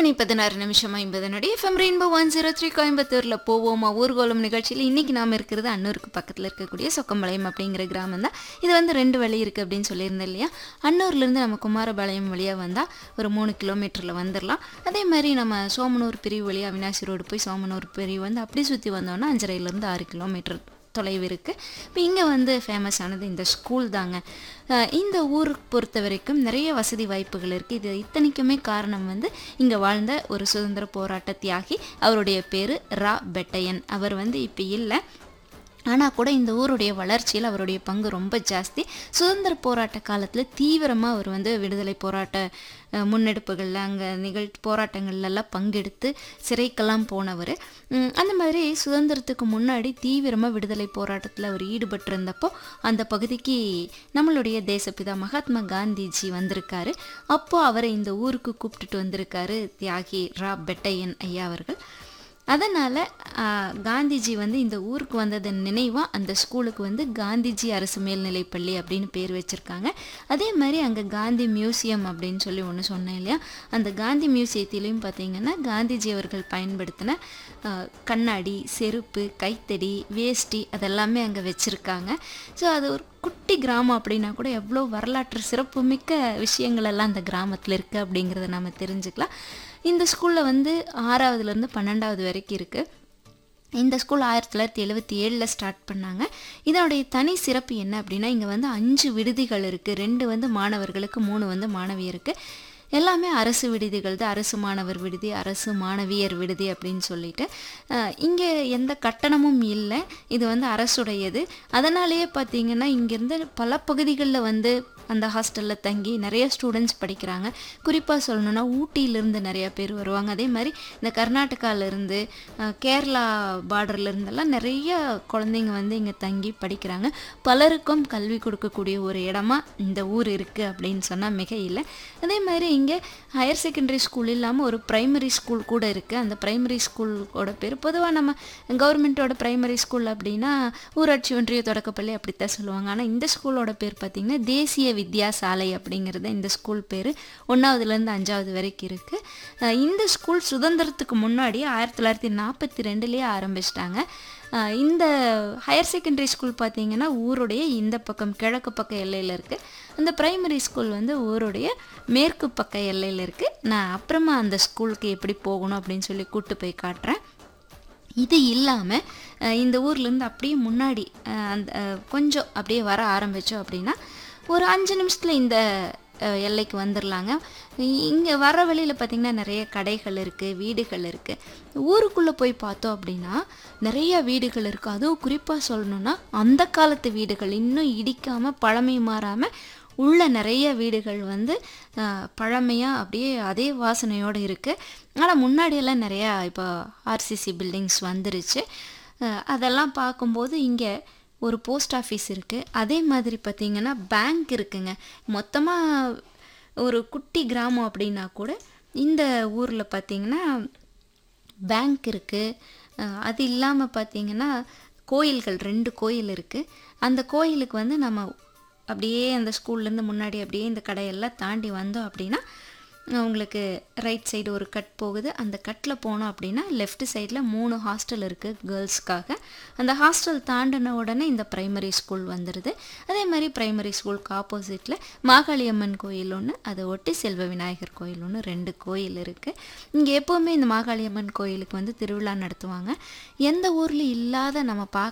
மணி பதினாறு நிமிஷம் ஐம்பது நொடி FM rainbow one zero three கோயம்புத்தூரில் போவோமா ஊர்கோலம் நிகழ்ச்சியில் இன்றைக்கி நாம் இருக்கிறது அன்னூருக்கு பக்கத்தில் இருக்கக்கூடிய சொக்கம்பாளையம் அப்படிங்கிற கிராமம் தான் இது வந்து ரெண்டு வழி இருக்குது அப்படின்னு சொல்லியிருந்தேன் இல்லையா அன்னூர்லேருந்து நம்ம குமாரபாளையம் வழியாக வந்தால் ஒரு மூணு கிலோமீட்டரில் வந்துடலாம் அதே மாதிரி நம்ம சோமனூர் பிரிவு வழியாக அவினாசி ரோடு போய் சோமனூர் பிரிவு வந்து அப்படி சுற்றி வந்தோம்னா அஞ்சரைலேருந்து ஆறு கிலோமீட்டர் தொலைவு இருக்குது இப்போ இங்கே வந்து ஃபேமஸ் ஆனது இந்த ஸ்கூல் தாங்க அஹ் இந்த ஊருக்கு பொறுத்த வரைக்கும் நிறைய வசதி வாய்ப்புகள் இருக்குது இது இத்தனைக்குமே காரணம் வந்து இங்கே வாழ்ந்த ஒரு சுதந்திர போராட்ட தியாகி அவருடைய பேர் ரா பெட்டையன் அவர் வந்து இப்போ இல்லை ஆனால் கூட இந்த ஊருடைய வளர்ச்சியில் அவருடைய பங்கு ரொம்ப ஜாஸ்தி சுதந்திர போராட்ட காலத்தில் தீவிரமாக அவர் வந்து விடுதலை போராட்ட அஹ், முன்னெடுப்புகளில் அங்கே நிகழ் போராட்டங்கள்லாம் பங்கெடுத்து சிறைக்கெல்லாம் போனவர் உம், அந்த மாதிரி சுதந்திரத்துக்கு முன்னாடி தீவிரமாக விடுதலை போராட்டத்தில் அவர் ஈடுபட்டிருந்தப்போ அந்த பகுதிக்கு நம்மளுடைய தேசப்பிதா மகாத்மா காந்திஜி வந்திருக்காரு அப்போ அவரை இந்த ஊருக்கு கூப்பிட்டுட்டு வந்திருக்காரு தியாகி ரா பெட்டையன் ஐயா அவர்கள் அதனால் காந்திஜி வந்து இந்த ஊருக்கு வந்ததன் நினைவாக அந்த ஸ்கூலுக்கு வந்து காந்திஜி அரசு மேல்நிலைப்பள்ளி அப்படின்னு பேர் வச்சுருக்காங்க அதே மாதிரி அங்கே காந்தி மியூசியம் அப்படின்னு சொல்லி ஒன்று சொன்னேன் இல்லையா அந்த காந்தி மியூசியத்திலையும் பார்த்தீங்கன்னா காந்திஜி அவர்கள் பயன்படுத்தின ஆ, கண்ணாடி செருப்பு கைத்தடி வேஷ்டி அதெல்லாமே அங்கே வச்சுருக்காங்க ஸோ அது ஒரு குட்டி கிராமம் அப்படின்னா கூட எவ்வளோ வரலாற்று சிறப்புமிக்க விஷயங்கள் எல்லாம் அந்த கிராமத்தில் இருக்குது அப்படிங்கிறத நம்ம தெரிஞ்சுக்கலாம் இந்த ஸ்கூலில் வந்து ஆறாவதுலேருந்து பன்னெண்டாவது வரைக்கும் இருக்குது இந்த ஸ்கூல் ஆயிரத்தி தொள்ளாயிரத்தி எழுபத்தி ஏழில் ஸ்டார்ட் பண்ணாங்க இதனுடைய தனி சிறப்பு என்ன அப்படின்னா இங்கே வந்து அஞ்சு விடுதிகள் இருக்குது ரெண்டு வந்து மாணவர்களுக்கு மூணு வந்து மாணவியருக்கு எல்லாமே அரசு விடுதிகள் தான் அரசு மாணவர் விடுதி அரசு மாணவியர் விடுதி அப்படின்னு சொல்லிட்டு இங்கே எந்த கட்டணமும் இல்லை இது வந்து அரசுடையது அதனாலேயே பார்த்தீங்கன்னா இங்கேருந்து பல பகுதிகளில் வந்து அந்த ஹாஸ்டலில் தங்கி நிறைய ஸ்டூடெண்ட்ஸ் படிக்கிறாங்க குறிப்பாக சொல்லணும்னா ஊட்டியிலேருந்து நிறைய பேர் வருவாங்க அதே மாதிரி இந்த கர்நாடகாவிலேருந்து கேரளா பார்டர்ல இருந்தெல்லாம் நிறைய குழந்தைங்க வந்து இங்கே தங்கி படிக்கிறாங்க பலருக்கும் கல்வி கொடுக்கக்கூடிய ஒரு இடமா இந்த ஊர் இருக்குது அப்படின்னு சொன்னால் மிக இல்லை அதே மாதிரி இங்கே ஹையர் செகண்டரி ஸ்கூல் இல்லாமல் ஒரு ப்ரைமரி ஸ்கூல் கூட இருக்குது அந்த ப்ரைமரி ஸ்கூலோட பேர் பொதுவாக நம்ம கவர்மெண்ட்டோட ப்ரைமரி ஸ்கூல் அப்படின்னா ஊராட்சி ஒன்றிய தொடக்கப்பள்ளி அப்படித்தான் சொல்லுவாங்க ஆனால் இந்த ஸ்கூலோட பேர் பார்த்திங்கன்னா தேசிய வித்யாசாலை அப்படிங்கிறது இந்த ஸ்கூல் பேர் ஒன்றாவதுலேருந்து அஞ்சாவது வரைக்கும் இருக்குது இந்த ஸ்கூல் சுதந்திரத்துக்கு முன்னாடி ஆயிரத்தி தொள்ளாயிரத்தி நாற்பத்தி ரெண்டுலேயே ஆரம்பிச்சிட்டாங்க அஹ் இந்த ஹையர் செகண்டரி ஸ்கூல் பார்த்தீங்கன்னா ஊருடைய இந்த பக்கம் கிழக்கு பக்க எல்லையில் இருக்குது அந்த பிரைமரி ஸ்கூல் வந்து ஊருடைய மேற்கு பக்க எல்லையில் இருக்குது நான் அப்புறமா அந்த ஸ்கூலுக்கு எப்படி போகணும் அப்படின்னு சொல்லி கூட்டு போய் காட்டுறேன் இது இல்லாமல் இந்த ஊர்லேருந்து அப்படியே முன்னாடி அஹ், அந்த அஹ், கொஞ்சம் அப்படியே வர ஆரம்பித்தோம் அப்படின்னா ஒரு அஞ்சு நிமிஷத்தில் இந்த அஹ், எல்லைக்கு வந்துடலாங்க இங்கே வர வழியில் பார்த்திங்கன்னா நிறைய கடைகள் இருக்குது வீடுகள் இருக்குது ஊருக்குள்ளே போய் பார்த்தோம் அப்படின்னா நிறைய வீடுகள் இருக்குது அதுவும் குறிப்பாக சொல்லணுன்னா அந்த காலத்து வீடுகள் இன்னும் இடிக்காமல் பழமை மாறாமல் உள்ள நிறைய வீடுகள் வந்து பழமையாக அப்படியே அதே வாசனையோடு இருக்குது ஆனால் முன்னாடியெல்லாம் நிறையா இப்போ ஆர்சிசி பில்டிங்ஸ் வந்துருச்சு அஹ் அதெல்லாம் பார்க்கும்போது இங்கே ஒரு போஸ்ட் ஆஃபீஸ் இருக்குது அதே மாதிரி பார்த்திங்கன்னா பேங்க் இருக்குங்க மொத்தமாக ஒரு குட்டி கிராமம் அப்படின்னா கூட இந்த ஊரில் பார்த்திங்கன்னா பேங்க் இருக்குது அது இல்லாமல் பார்த்தீங்கன்னா கோயில்கள் ரெண்டு கோயில் இருக்குது அந்த கோயிலுக்கு வந்து நம்ம அப்படியே அந்த ஸ்கூல்லேருந்து முன்னாடி அப்படியே இந்த கடையெல்லாம் தாண்டி வந்தோம் அப்படின்னா உங்களுக்கு ரைட் சைடு ஒரு கட் போகுது அந்த கட்டில் போனோம் அப்படின்னா லெஃப்ட் சைடில் மூணு ஹாஸ்டல் இருக்குது கேர்ள்ஸ்க்காக அந்த ஹாஸ்டல் தாண்டின உடனே இந்த ப்ரைமரி ஸ்கூல் வந்துடுது அதே மாதிரி ப்ரைமரி ஸ்கூலுக்கு ஆப்போசிட்டில் மாகாளியம்மன் கோயில் ஒன்று அதை ஒட்டி செல்வ விநாயகர் கோயில் ஒன்று ரெண்டு கோயில் இருக்குது இங்கே எப்போவுமே இந்த மாகாளியம்மன் கோயிலுக்கு வந்து திருவிழா நடத்துவாங்க எந்த ஊரில் இல்லாத நம்ம பார்க்க